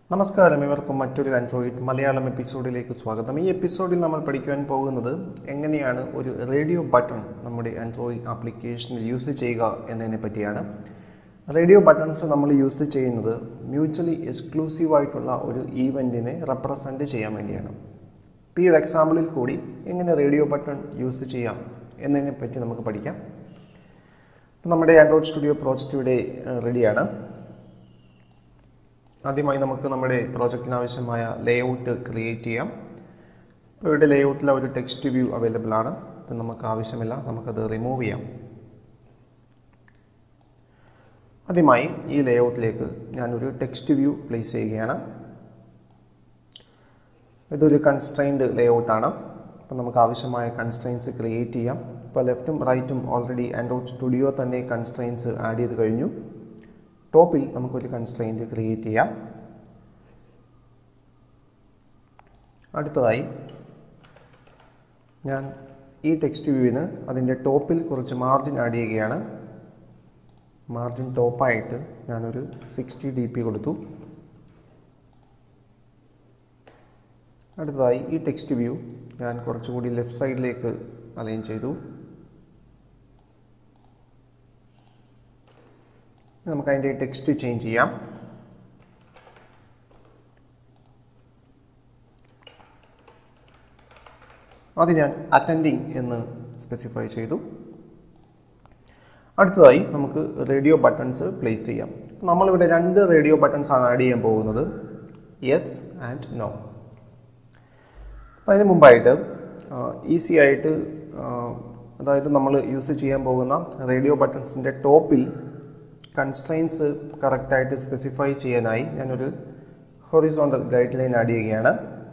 നമസ്കാരം ഇവർക്കും മറ്റൊരു ആൻഡ്രോയിഡ് മലയാളം എപ്പിസോഡിലേക്ക് സ്വാഗതം ഈ എപ്പിസോഡിൽ നമ്മൾ പഠിക്കുവാൻ പോകുന്നത് എങ്ങനെയാണ് ഒരു റേഡിയോ ബട്ടൺ നമ്മുടെ ആൻഡ്രോയിഡ് ആപ്ലിക്കേഷനിൽ യൂസ് ചെയ്യുക എന്നതിനെ പറ്റിയാണ് റേഡിയോ ബട്ടൺസ് നമ്മൾ യൂസ് ചെയ്യുന്നത് മ്യൂച്വലി എക്സ്ക്ലൂസീവ് ആയിട്ടുള്ള ഒരു ഈവൻറ്റിനെ റെപ്രസെൻറ്റ് ചെയ്യാൻ വേണ്ടിയാണ് ഇപ്പോൾ ഈ ഒരു എക്സാമ്പിളിൽ കൂടി എങ്ങനെ റേഡിയോ ബട്ടൺ യൂസ് ചെയ്യാം എന്നതിനെ പറ്റി നമുക്ക് പഠിക്കാം അപ്പോൾ നമ്മുടെ ആൻഡ്രോയിഡ് സ്റ്റുഡിയോ പ്രോജക്റ്റ് ഇവിടെ റെഡിയാണ് ആദ്യമായി നമുക്ക് നമ്മുടെ പ്രോജക്റ്റിന് ആവശ്യമായ ലേഔട്ട് ക്രിയേറ്റ് ചെയ്യാം ഇപ്പോൾ ഇവിടെ ലേഔട്ടിൽ ഒരു ടെക്സ്റ്റ് വ്യൂ അവൈലബിൾ ആണ് ഇത് നമുക്ക് ആവശ്യമില്ല നമുക്കത് റിമൂവ് ചെയ്യാം ആദ്യമായി ഈ ലേഔട്ടിലേക്ക് ഞാനൊരു ടെക്സ്റ്റ് വ്യൂ പ്ലേസ് ചെയ്യുകയാണ് ഇതൊരു കൺസ്ട്രെയിൻഡ് ലേഔട്ടാണ് അപ്പോൾ നമുക്ക് ആവശ്യമായ കൺസ്ട്രെയിൻസ് ക്രിയേറ്റ് ചെയ്യാം ഇപ്പോൾ ലെഫ്റ്റും റൈറ്റും ഓൾറെഡി ആൻഡ്രോയിഡ് സ്റ്റുഡിയോ തന്നെ കൺസ്ട്രെയിൻസ് ആഡ് ചെയ്ത് കഴിഞ്ഞു ടോപ്പിൽ നമുക്കൊരു കൺസ്ട്രെയിൻറ്റ് ക്രിയേറ്റ് ചെയ്യാം അടുത്തതായി ഞാൻ ഈ ടെക്സ്റ്റ് വ്യൂവിന് അതിൻ്റെ ടോപ്പിൽ കുറച്ച് മാർജിൻ ആഡ് ചെയ്യുകയാണ് മാർജിൻ ടോപ്പായിട്ട് ഞാനൊരു സിക്സ്റ്റി ഡി പി കൊടുത്തു അടുത്തതായി ഈ ടെക്സ്റ്റ് വ്യൂ ഞാൻ കുറച്ചുകൂടി ലെഫ്റ്റ് സൈഡിലേക്ക് അലൈൻ ചെയ്തു നമുക്ക് അതിൻ്റെ ടെക്സ്റ്റ് ചേഞ്ച് ചെയ്യാം അത് ഞാൻ അറ്റൻഡിങ് എന്ന് സ്പെസിഫൈ ചെയ്തു അടുത്തതായി നമുക്ക് റേഡിയോ ബട്ടൺസ് പ്ലേസ് ചെയ്യാം നമ്മളിവിടെ രണ്ട് റേഡിയോ ബട്ടൺസ് ആണ് ആഡ് ചെയ്യാൻ പോകുന്നത് യെസ് ആൻഡ് നോ അപ്പോൾ അതിന് മുമ്പായിട്ട് ഈസി ആയിട്ട് അതായത് നമ്മൾ യൂസ് ചെയ്യാൻ പോകുന്ന റേഡിയോ ബട്ടൺസിൻ്റെ ടോപ്പിൽ കൺസ്ട്രെയിൻസ് കറക്റ്റായിട്ട് സ്പെസിഫൈ ചെയ്യാനായി ഞാനൊരു ഹൊറിസോണ്ടൽ ഗൈഡ് ലൈൻ ആഡ് ചെയ്യുകയാണ്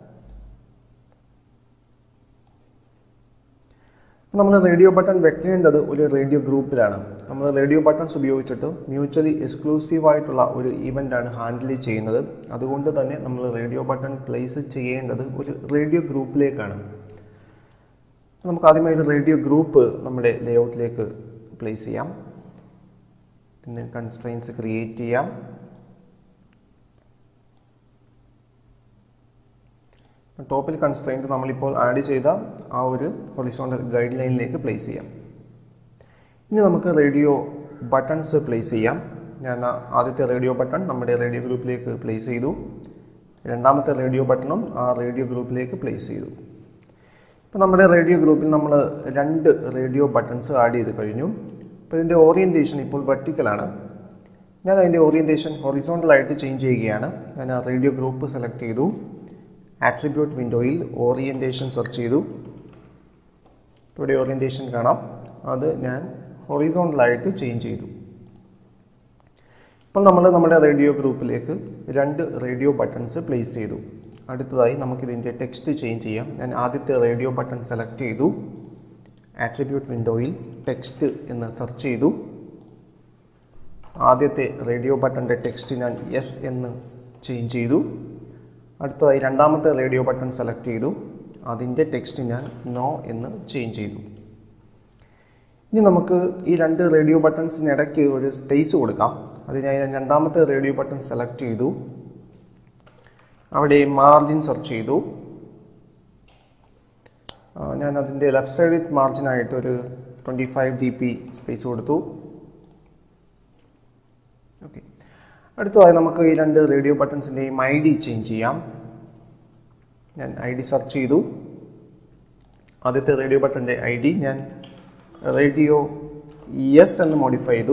നമ്മൾ റേഡിയോ ബട്ടൺ വെക്കേണ്ടത് ഒരു റേഡിയോ ഗ്രൂപ്പിലാണ് നമ്മൾ റേഡിയോ ബട്ടൺസ് ഉപയോഗിച്ചിട്ട് മ്യൂച്വലി എക്സ്ക്ലൂസീവ് ആയിട്ടുള്ള ഒരു ഇവൻ്റാണ് ഹാൻഡിൽ ചെയ്യുന്നത് അതുകൊണ്ട് തന്നെ നമ്മൾ റേഡിയോ ബട്ടൺ പ്ലേസ് ചെയ്യേണ്ടത് ഒരു റേഡിയോ ഗ്രൂപ്പിലേക്കാണ് നമുക്ക് ആദ്യമായി ഒരു റേഡിയോ ഗ്രൂപ്പ് നമ്മുടെ ലേഔട്ടിലേക്ക് പ്ലേസ് ചെയ്യാം പിന്നെ കൺസ്ട്രെയിൻസ് ക്രിയേറ്റ് ചെയ്യാം ടോപ്പിൽ കൺസ്ട്രെയിൻറ്റ് നമ്മളിപ്പോൾ ആഡ് ചെയ്ത ആ ഒരു ഹൊറിസോണ്ടൽ ഗൈഡ് ലൈനിലേക്ക് പ്ലേസ് ചെയ്യാം ഇനി നമുക്ക് റേഡിയോ ബട്ടൺസ് പ്ലേസ് ചെയ്യാം ഞാൻ ആദ്യത്തെ റേഡിയോ ബട്ടൺ നമ്മുടെ റേഡിയോ ഗ്രൂപ്പിലേക്ക് പ്ലേസ് ചെയ്തു രണ്ടാമത്തെ റേഡിയോ ബട്ടണും ആ റേഡിയോ ഗ്രൂപ്പിലേക്ക് പ്ലേസ് ചെയ്തു ഇപ്പോൾ നമ്മുടെ റേഡിയോ ഗ്രൂപ്പിൽ നമ്മൾ രണ്ട് റേഡിയോ ബട്ടൺസ് ആഡ് ചെയ്ത് കഴിഞ്ഞു അപ്പോൾ ഇതിൻ്റെ ഓറിയൻറ്റേഷൻ ഇപ്പോൾ വെർട്ടിക്കലാണ് ഞാൻ അതിൻ്റെ ഓറിയൻറ്റേഷൻ ഹൊറിസോണ്ടലായിട്ട് ചേഞ്ച് ചെയ്യുകയാണ് ഞാൻ ആ റേഡിയോ ഗ്രൂപ്പ് സെലക്ട് ചെയ്തു ആട്രിബ്യൂട്ട് വിൻഡോയിൽ ഓറിയൻറ്റേഷൻ സെർച്ച് ചെയ്തു ഇവിടെ ഓറിയൻറ്റേഷൻ കാണാം അത് ഞാൻ ഹൊറിസോണ്ടലായിട്ട് ചേഞ്ച് ചെയ്തു ഇപ്പോൾ നമ്മൾ നമ്മുടെ റേഡിയോ ഗ്രൂപ്പിലേക്ക് രണ്ട് റേഡിയോ ബട്ടൺസ് പ്ലേസ് ചെയ്തു അടുത്തതായി നമുക്കിതിൻ്റെ ടെക്സ്റ്റ് ചേഞ്ച് ചെയ്യാം ഞാൻ ആദ്യത്തെ റേഡിയോ ബട്ടൺ സെലക്ട് ചെയ്തു ആട്രിബ്യൂട്ട് വിൻഡോയിൽ ടെക്സ്റ്റ് എന്ന് സെർച്ച് ചെയ്തു ആദ്യത്തെ റേഡിയോ ബട്ടൻ്റെ ടെക്സ്റ്റ് ഞാൻ യെസ് എന്ന് ചേഞ്ച് ചെയ്തു അടുത്തതായി രണ്ടാമത്തെ റേഡിയോ ബട്ടൺ സെലക്ട് ചെയ്തു അതിൻ്റെ ടെക്സ്റ്റ് ഞാൻ നോ എന്ന് ചേഞ്ച് ചെയ്തു ഇനി നമുക്ക് ഈ രണ്ട് റേഡിയോ ബട്ടൺസിനിടയ്ക്ക് ഒരു സ്പേസ് കൊടുക്കാം അതിനായി ഞാൻ രണ്ടാമത്തെ റേഡിയോ ബട്ടൺ സെലക്ട് ചെയ്തു അവിടെ മാർജിൻ സെർച്ച് ചെയ്തു ഞാൻ അതിൻ്റെ ലെഫ്റ്റ് സൈഡിൽ മാർജിനായിട്ട് ഒരു twenty five D P space കൊടുത്തു ഓക്കെ അടുത്തതായി നമുക്ക് ഈ രണ്ട് റേഡിയോ ബട്ടൺസിൻ്റെയും ഐ ഡി ചേഞ്ച് ചെയ്യാം ഞാൻ ഐ ഡി സെർച്ച് ചെയ്തു ആദ്യത്തെ റേഡിയോ ബട്ടൻ്റെ ഐ ഡി ഞാൻ റേഡിയോ എസ് എന്ന് മോഡിഫൈ ചെയ്തു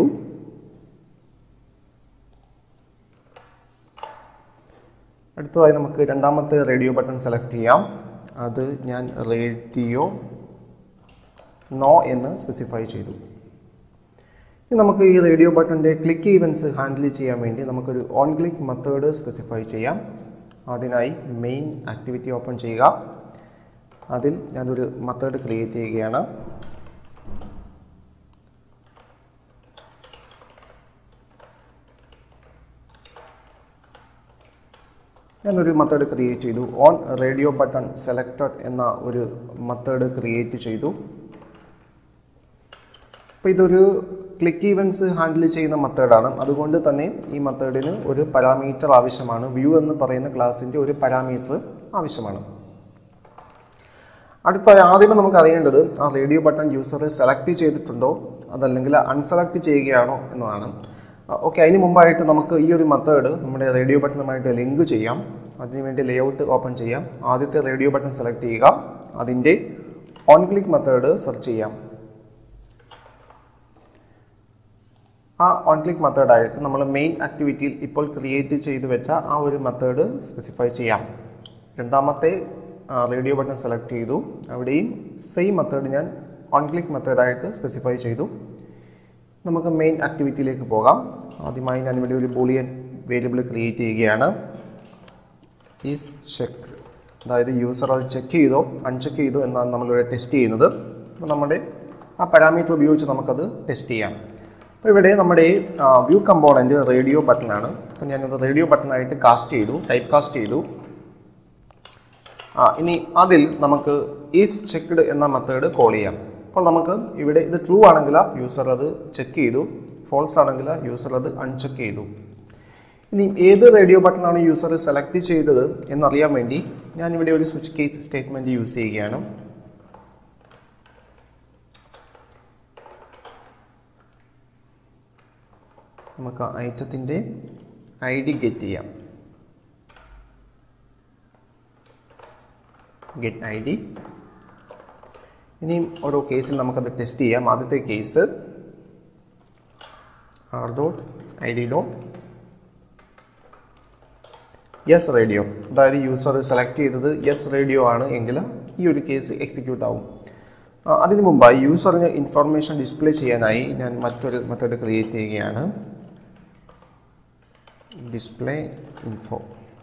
അടുത്തതായി നമുക്ക് രണ്ടാമത്തെ റേഡിയോ ബട്ടൺ സെലക്ട് ചെയ്യാം അത് ഞാൻ റേഡിയോ നോ എന്ന് സ്പെസിഫൈ ചെയ്തു ഇനി നമുക്ക് ഈ റേഡിയോ ബട്ടൻ്റെ ക്ലിക്ക് ഈവൻസ് ഹാൻഡിൽ ചെയ്യാൻ വേണ്ടി നമുക്കൊരു ഓൺ ക്ലിക്ക് മെത്തേഡ് സ്പെസിഫൈ ചെയ്യാം അതിനായി മെയിൻ ആക്ടിവിറ്റി ഓപ്പൺ ചെയ്യുക അതിൽ ഞാനൊരു മെത്തേഡ് ക്രിയേറ്റ് ചെയ്യുകയാണ് ഞാനൊരു മെത്തേഡ് ക്രിയേറ്റ് ചെയ്തു ഓൺ റേഡിയോ ബട്ടൺ സെലക്റ്റഡ് എന്ന ഒരു മെത്തേഡ് ക്രിയേറ്റ് ചെയ്തു അപ്പോൾ ഇതൊരു ക്ലിക്ക് ഈവൻസ് ഹാൻഡിൽ ചെയ്യുന്ന മെത്തേഡാണ് അതുകൊണ്ട് തന്നെ ഈ മെത്തേഡിന് ഒരു പാരാമീറ്റർ ആവശ്യമാണ് വ്യൂ എന്ന് പറയുന്ന ക്ലാസ്സിൻ്റെ ഒരു പാരാമീറ്റർ ആവശ്യമാണ് അടുത്ത ആദ്യമേ നമുക്ക് അറിയേണ്ടത് ആ റേഡിയോ ബട്ടൺ യൂസർ സെലക്ട് ചെയ്തിട്ടുണ്ടോ അതല്ലെങ്കിൽ അൺസെലക്ട് ചെയ്യുകയാണോ എന്നതാണ് ഓക്കെ അതിന് മുമ്പായിട്ട് നമുക്ക് ഈ ഒരു മെത്തേഡ് നമ്മുടെ റേഡിയോ ബട്ടണുമായിട്ട് ലിങ്ക് ചെയ്യാം അതിനുവേണ്ടി ലേഔട്ട് ഓപ്പൺ ചെയ്യാം ആദ്യത്തെ റേഡിയോ ബട്ടൺ സെലക്ട് ചെയ്യുക അതിൻ്റെ ഓൺ ക്ലിക്ക് മെത്തേഡ് സെർച്ച് ചെയ്യാം ആ ഓൺ ക്ലിക്ക് മെത്തേഡായിട്ട് നമ്മൾ മെയിൻ ആക്ടിവിറ്റിയിൽ ഇപ്പോൾ ക്രിയേറ്റ് ചെയ്ത് വെച്ച ആ ഒരു മെത്തേഡ് സ്പെസിഫൈ ചെയ്യാം രണ്ടാമത്തെ റേഡിയോ ബട്ടൺ സെലക്ട് ചെയ്തു അവിടെയും സെയിം മെത്തേഡ് ഞാൻ ഓൺ ക്ലിക്ക് മെത്തേഡായിട്ട് സ്പെസിഫൈ ചെയ്തു നമുക്ക് മെയിൻ ആക്ടിവിറ്റിയിലേക്ക് പോകാം ആദ്യമായി ഞാൻ ഇവിടെ ഒരു ബൂളിയൻ വേരിയബിൾ ക്രിയേറ്റ് ചെയ്യുകയാണ് ഈസ് ചെക്ക് അതായത് യൂസർ അത് ചെക്ക് ചെയ്തോ അൺചെക്ക് ചെയ്തോ എന്നാണ് നമ്മളിവിടെ ടെസ്റ്റ് ചെയ്യുന്നത് അപ്പോൾ നമ്മുടെ ആ പാരാമീറ്റർ ഉപയോഗിച്ച് നമുക്കത് ടെസ്റ്റ് ചെയ്യാം അപ്പോൾ ഇവിടെ നമ്മുടെ വ്യൂ കമ്പോണൻറ്റ് റേഡിയോ ബട്ടണാണ് അപ്പോൾ ഞാനത് റേഡിയോ ബട്ടണായിട്ട് കാസ്റ്റ് ചെയ്തു ടൈപ്പ് കാസ്റ്റ് ചെയ്തു ആ ഇനി അതിൽ നമുക്ക് ഈസ് ചെക്ക്ഡ് എന്ന മെത്തേഡ് കോൾ ചെയ്യാം അപ്പോൾ നമുക്ക് ഇവിടെ ഇത് ട്രൂ ആണെങ്കിൽ യൂസർ അത് ചെക്ക് ചെയ്തു ഫോൾസ് ആണെങ്കിൽ യൂസർ അത് അൺചെക്ക് ചെയ്തു ഇനി ഏത് റേഡിയോ ബട്ടണാണ് യൂസർ സെലക്ട് ചെയ്തത് എന്നറിയാൻ വേണ്ടി ഞാനിവിടെ ഒരു സ്വിച്ച് കേസ് സ്റ്റേറ്റ്മെൻറ്റ് യൂസ് ചെയ്യുകയാണ് നമുക്ക് ഐറ്റത്തിൻ്റെ ഐ ഡി ഗെറ്റ് ചെയ്യാം ഗെറ്റ് ഐ ഡി ഇനിയും ഓരോ കേസിൽ നമുക്കത് ടെസ്റ്റ് ചെയ്യാം ആദ്യത്തെ case R dot I D dot yes radio അതായത് യൂസർ സെലക്ട് ചെയ്തത് യെസ് റേഡിയോ ആണ് എങ്കിൽ ഈ ഒരു കേസ് എക്സിക്യൂട്ട് ആവും ആ, അതിനു മുമ്പായി യൂസറിന് ഇൻഫർമേഷൻ ഡിസ്പ്ലേ ചെയ്യാനായി ഞാൻ മറ്റൊരു മെത്തേഡ് ക്രിയേറ്റ് ചെയ്യുകയാണ് ഡിസ്പ്ലേ ഇൻഫോ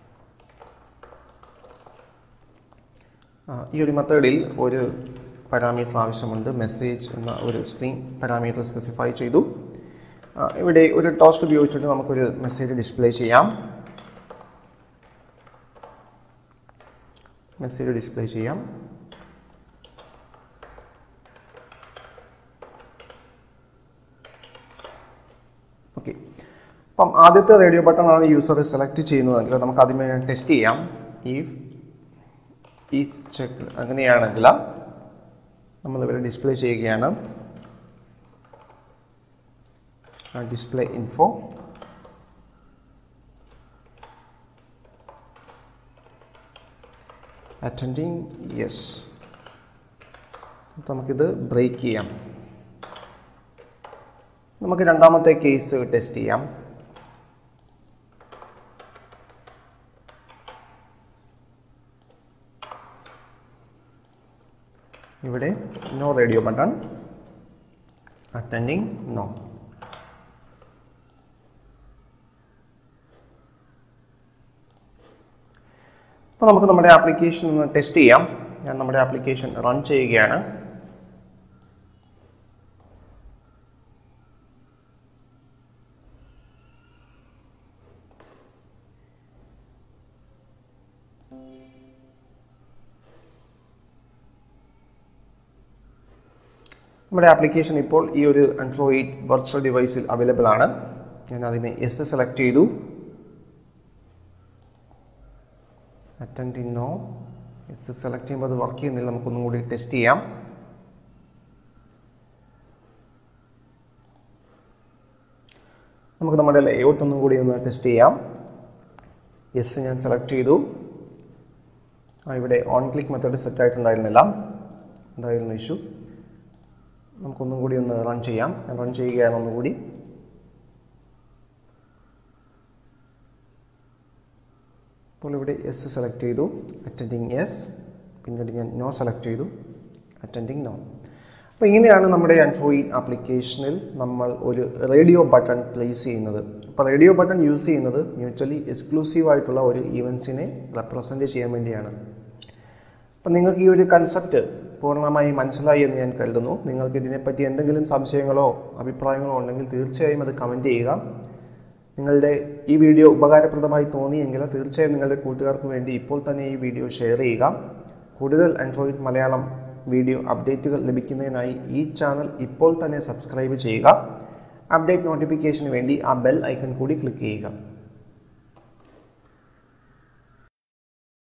ഈ ഒരു മെത്തേഡിൽ ഒരു പാരാമീറ്റർ ആവശ്യമുണ്ട് മെസ്സേജ് എന്ന ഒരു സ്ട്രിങ് പാരാമീറ്റർ സ്പെസിഫൈ ചെയ്തു ആ, ഇവിടെ ഒരു ടോസ്റ്റ് ഉപയോഗിച്ചിട്ട് നമുക്കൊരു മെസ്സേജ് ഡിസ്പ്ലേ ചെയ്യാം മെസ്സേജ് ഡിസ്പ്ലേ ചെയ്യാം ഓക്കെ അപ്പം ആദ്യത്തെ റേഡിയോ ബട്ടൺ ആണ് യൂസർ സെലക്ട് ചെയ്യുന്നതെങ്കിൽ നമുക്ക് ആദ്യമേ ടെസ്റ്റ് ചെയ്യാം ഇഫ് ഈ ചെക്ക് അങ്ങനെയാണെങ്കിൽ നമ്മളിവിടെ ഡിസ്പ്ലേ ചെയ്യുകയാണ് ഡിസ്പ്ലേ ഇൻഫോ അറ്റൻഡിങ് യെസ് നമുക്കിത് ബ്രേക്ക് ചെയ്യാം നമുക്ക് രണ്ടാമത്തെ കേസ് ടെസ്റ്റ് ചെയ്യാം ഇവിടെ no radio button attending no അപ്പോൾ നമുക്ക് നമ്മുടെ ആപ്ലിക്കേഷൻ ഒന്ന് ടെസ്റ്റ് ചെയ്യാം ഞാൻ നമ്മുടെ ആപ്ലിക്കേഷൻ റൺ ചെയ്യുകയാണ് നമ്മുടെ ആപ്ലിക്കേഷൻ ഇപ്പോൾ ഈ ഒരു ആൻഡ്രോയിഡ് വെർച്വൽ ഡിവൈസിൽ അവൈലബിൾ ആണ് ഞാൻ ആദ്യമേ എസ് സെലക്ട് ചെയ്തു അറ്റൻഡ് നോ എസ് സെലക്ട് ചെയ്യുമ്പോൾ അത് വർക്ക് ചെയ്യുന്നില്ല നമുക്കൊന്നും കൂടി ടെസ്റ്റ് ചെയ്യാം നമുക്ക് നമ്മുടെ ലേഔട്ട് ഒന്നും കൂടി ഒന്ന് ടെസ്റ്റ് ചെയ്യാം യെസ് ഞാൻ സെലക്ട് ചെയ്തു ആ ഇവിടെ ഓൺ ക്ലിക്ക് മെത്തേഡ് സെറ്റ് ആയിട്ടുണ്ടായിരുന്നില്ല എന്തായിരുന്നു ഇഷ്യൂ നമുക്കൊന്നും കൂടി ഒന്ന് റൺ ചെയ്യാം ഞാൻ റൺ ചെയ്യുകയാണ് ഒന്നുകൂടി അപ്പോൾ ഇവിടെ എസ് സെലക്ട് ചെയ്തു അറ്റൻഡിങ് യെസ് പിന്നീട് ഞാൻ നോ സെലക്ട് ചെയ്തു അറ്റൻഡിങ് നോ അപ്പോൾ ഇങ്ങനെയാണ് നമ്മുടെ ആൻഡ്രോയിഡ് ആപ്ലിക്കേഷനിൽ നമ്മൾ ഒരു റേഡിയോ ബട്ടൺ പ്ലേസ് ചെയ്യുന്നത് അപ്പോൾ റേഡിയോ ബട്ടൺ യൂസ് ചെയ്യുന്നത് മ്യൂച്വലി എക്സ്ക്ലൂസീവ് ആയിട്ടുള്ള ഒരു ഈവൻസിനെ റെപ്രസെൻറ്റ് ചെയ്യാൻ വേണ്ടിയാണ് അപ്പം നിങ്ങൾക്ക് ഈ ഒരു കൺസെപ്റ്റ് പൂർണ്ണമായി മനസ്സിലായി എന്ന് ഞാൻ കരുതുന്നു നിങ്ങൾക്ക് ഇതിനെപ്പറ്റി എന്തെങ്കിലും സംശയങ്ങളോ അഭിപ്രായങ്ങളോ ഉണ്ടെങ്കിൽ തീർച്ചയായും അത് കമൻറ്റ് ചെയ്യുക നിങ്ങളുടെ ഈ വീഡിയോ ഉപകാരപ്രദമായി തോന്നിയെങ്കിൽ തീർച്ചയായും നിങ്ങളുടെ കൂട്ടുകാർക്ക് വേണ്ടി ഇപ്പോൾ തന്നെ ഈ വീഡിയോ ഷെയർ ചെയ്യുക കൂടുതൽ ആൻഡ്രോയിഡ് മലയാളം വീഡിയോ അപ്ഡേറ്റുകൾ ലഭിക്കുന്നതിനായി ഈ ചാനൽ ഇപ്പോൾ തന്നെ സബ്സ്ക്രൈബ് ചെയ്യുക അപ്ഡേറ്റ് നോട്ടിഫിക്കേഷന് വേണ്ടി ആ ബെൽ ഐക്കൺ കൂടി ക്ലിക്ക് ചെയ്യുക